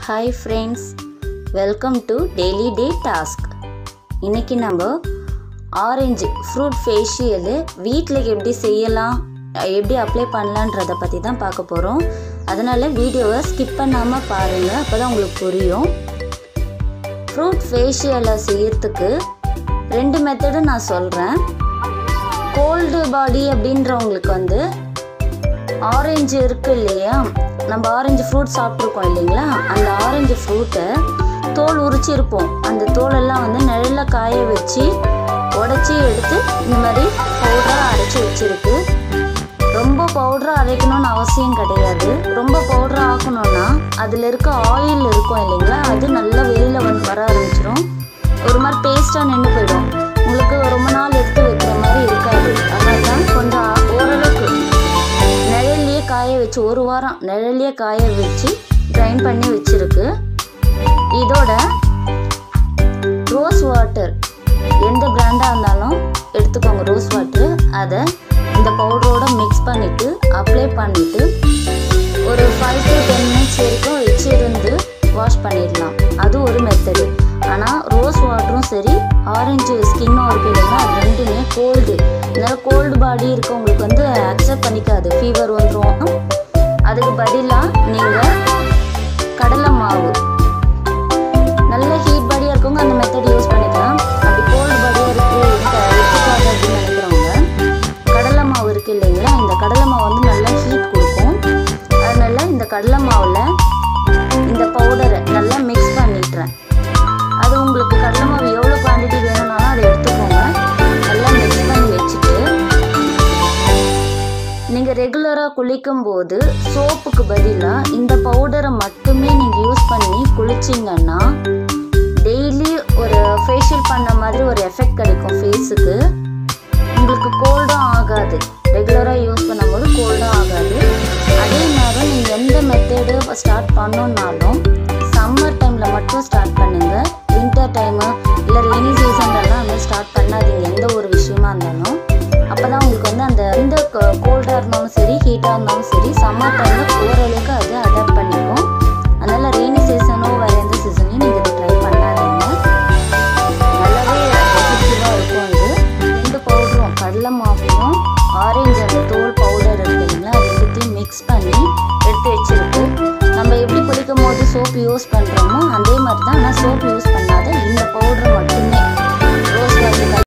hi friends welcome to daily day task இன்னைக்கு நம்ம orange fruit facial வீட்டில் எப்படி செய்யலாம் எப்படி அப்ளை பண்ணலான்றதை பற்றி தான் பார்க்க போகிறோம் அதனால் வீடியோவை ஸ்கிப் பண்ணாமல் பாருங்கள் அப்போ தான் உங்களுக்கு புரியும் ஃப்ரூட் ஃபேஷியலை செய்யறதுக்கு ரெண்டு மெத்தடு நான் சொல்கிறேன் கோல்டு பாடி அப்படின்றவங்களுக்கு வந்து ஆரஞ்சு இருக்கு இல்லையா நம்ம ஆரஞ்சு ஃப்ரூட் சாப்பிட்ருக்கோம் இல்லைங்களா அந்த ஆரஞ்சு ஃப்ரூட்டை தோல் உரிச்சு இருப்போம் அந்த தோலெல்லாம் வந்து நிழல்ல காய வச்சு உடச்சி எடுத்து இந்த மாதிரி பவுடராக அரைச்சி வச்சிருக்கு ரொம்ப பவுடராக அரைக்கணும்னு அவசியம் கிடையாது ரொம்ப பவுடராக ஆக்கணும்னா அதில் இருக்க ஆயில் இருக்கும் இல்லைங்களா அது நல்லா வெளியில் வந்து வர ஆரம்பிச்சிடும் ஒரு மாதிரி பேஸ்ட்டாக நின்று போயிடும் உங்களுக்கு ரொம்ப நாள் எடுத்து வைக்கிற மாதிரி இருக்காது அதனால தான் கொஞ்சம் ஓரளவுக்கு நிழல்லையே காய வச்சு ஒரு வாரம் நிழல்லையே காய வச்சு கிரைண்ட் பண்ணி வச்சிருக்கு இதோட ரோஸ் வாட்டர் எந்த பிராண்டாக இருந்தாலும் எடுத்துக்கோங்க ரோஸ் வாட்டர் அதை இந்த பவுடரோட மிக்ஸ் பண்ணிவிட்டு அப்ளை பண்ணிவிட்டு ஒரு ஃபைவ் டு டென் மினிட்ஸ் வரைக்கும் வச்சிருந்து வாஷ் பண்ணிடலாம் அது ஒரு மெத்தடு ஆனால் ரோஸ் வாட்டரும் சரி ஆரஞ்சு ஸ்கின்னும் இருக்கு இல்லைன்னா அது ரெண்டுமே கோல்டு அதனால கோல்டு பாடி இருக்கவங்களுக்கு வந்து அக்செப்ட் பண்ணிக்காது ஃபீவர் வந்துடும் அதுக்கு பதிலாக நீங்கள் கடலை மாவு நல்ல ஹீட் பாடியாக இருக்கவங்க அந்த மெத்தட் யூஸ் பண்ணிக்கலாம் அப்படி கோல்டு பாடியாக இருக்குது எனக்கு எடுத்துக்காது அப்படின்னு நினைக்கிறவங்க கடலை மாவு இருக்குது இல்லைங்களா இந்த கடலை மாவு வந்து நல்லா ஹீட் கொடுக்கும் அதனால இந்த கடலை மாவில் இந்த பவுடரை நல்லா மிக்ஸ் பண்ணிட்டுறேன் அது உங்களுக்கு கடலை மாவு எவ்வளோ குவான்டிட்டி வேணும்னாலும் அதை எடுத்துக்கோங்க நல்லா மிக்ஸ் பண்ணி வச்சுட்டு நீங்கள் ரெகுலராக குளிக்கும் போது சோப்புக்கு பதிலாக இந்த பவுடரை மட்டுமே நீங்கள் யூஸ் பண்ணி குளிச்சிங்கன்னா டெய்லி ஒரு ஃபேஷியல் பண்ண மாதிரி ஒரு எஃபெக்ட் கிடைக்கும் ஃபேஸுக்கு உங்களுக்கு கோல்டும் ஆகாது ரெகுலராக யூஸ் பண்ணும்போது கோல்டும் ஆகாது அதே நேரம் நீங்கள் எந்த மெத்தடு ஸ்டார்ட் பண்ணணுன்னாலும் சம்மர் டைமில் மட்டும் ஸ்டார்ட் பண்ணுங்கள் வின்டர் டைமு இல்லை ரெய்னி சீசன்லலாம் வந்து ஸ்டார்ட் பண்ணாதீங்க எந்த ஒரு விஷயமா இருந்தாலும் அப்போ தான் உங்களுக்கு வந்து அந்த எந்த கோல்டாக இருந்தாலும் சரி ஹீட்டாக இருந்தாலும் சரி சம்மர் டைமில் ஓரளவுக்கு அது அடாப்ட் பண்ணிக்கும் அதனால் ரெய்னி சீசனோ வேறு எந்த சீசன்லையும் நீங்கள் இதை ட்ரை பண்ணாதீங்க நல்லாவே எஃபெக்டிவாக இருக்கும் இது ரெண்டு பவுடரும் கடலை மாவையும் ஆரஞ்சு அந்த தோல் பவுடர் இருக்கு இல்லைங்களா அது ரெண்டுத்தையும் மிக்ஸ் பண்ணி எடுத்து வச்சிருக்கு நம்ம எப்படி குளிக்கும் போது சோப் யூஸ் பண்ணுறோமோ அதே மாதிரி தான் ஆனால் சோப் யூஸ் பண்ணாத இந்த பவுடர் மட்டும்